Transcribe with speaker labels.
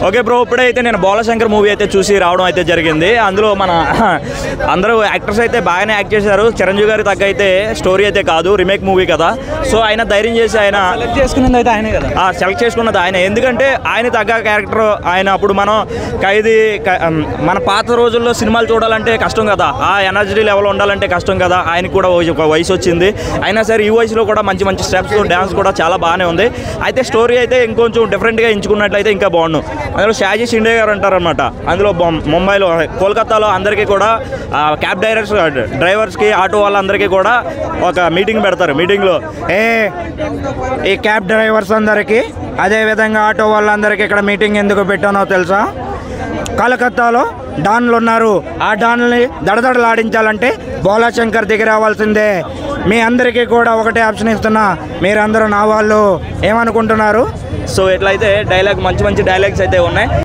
Speaker 1: okay bro ఇప్పుడైతే నేను Balashankar movie అయితే చూసి రావడం అయితే జరిగింది అందులో మన అందరూ యాక్టర్స్ అయితే బాగానే యాక్ట్ చేశారు చిరంజీవి గారి తగ్గ అయితే స్టోరీ అయితే కాదు రీమేక్ మూవీ కదా సో ఆయన ధైర్యం చేసి ఆయన
Speaker 2: సెలెక్ట్ చేసుకునేది అయితే ఆయనే కదా
Speaker 1: ఆ, సెలెక్ట్ చేసుకున్నది ఆయన ఎందుకంటే ఆయన తగ్గ క్యారెక్టర్ ఆయన అప్పుడు మనం ఖైదీ క- ఉమ్, మన పాత రోజుల్లో సినిమాలు చూడాలంటే కష్టం కదా ఆ ఎనర్జీ లెవెల్ ఉండాలంటే కష్టం కదా ఆయనకి కూడా వయసు- ఒక వయసు వచ్చింది అయినా సరే ఈ వయసులో కూడా మంచి మంచి స్టెప్స్ డ్యాన్స్ కూడా చాలా బాగానే ఉంది అయితే స్టోరీ అయితే ఇంకొంచెం డిఫరెంట్గా ఎంచుకున్నట్లయితే ఇంకా బాగుండు అందులో షాజీ షిండే గారు అంటారనమాట అందులో బొం- ముంబైలో కోల్కతాలో అందరికీ కూడా ఆ, క్యాబ్ డ్రైవర్స్ డ్రైవర్స్కి ఆటో వాళ్ళందరికీ కూడా ఒక మీటింగ్ పెడతారు మీటింగ్లో
Speaker 3: ఏ ఈ క్యాబ్ డ్రైవర్స్ అందరికీ అదేవిధంగా ఆటో వాళ్ళందరికీ ఇక్కడ మీటింగ్ ఎందుకు పెట్టానో తెలుసా కలకత్తాలో డాన్లు ఉన్నారు ఆ డాన్లని దడదడలాడించాలంటే బోలాశంకర్ దిగి రావాల్సిందే మీ అందరికీ కూడా ఒకటే ఆప్షన్ ఇస్తున్నా మీరందరూ నా వాళ్ళు ఏమనుకుంటున్నారు
Speaker 1: సో ఎట్లయితే డైలాగ్ మంచి మంచి డైలాగ్స్ అయితే ఉన్నాయి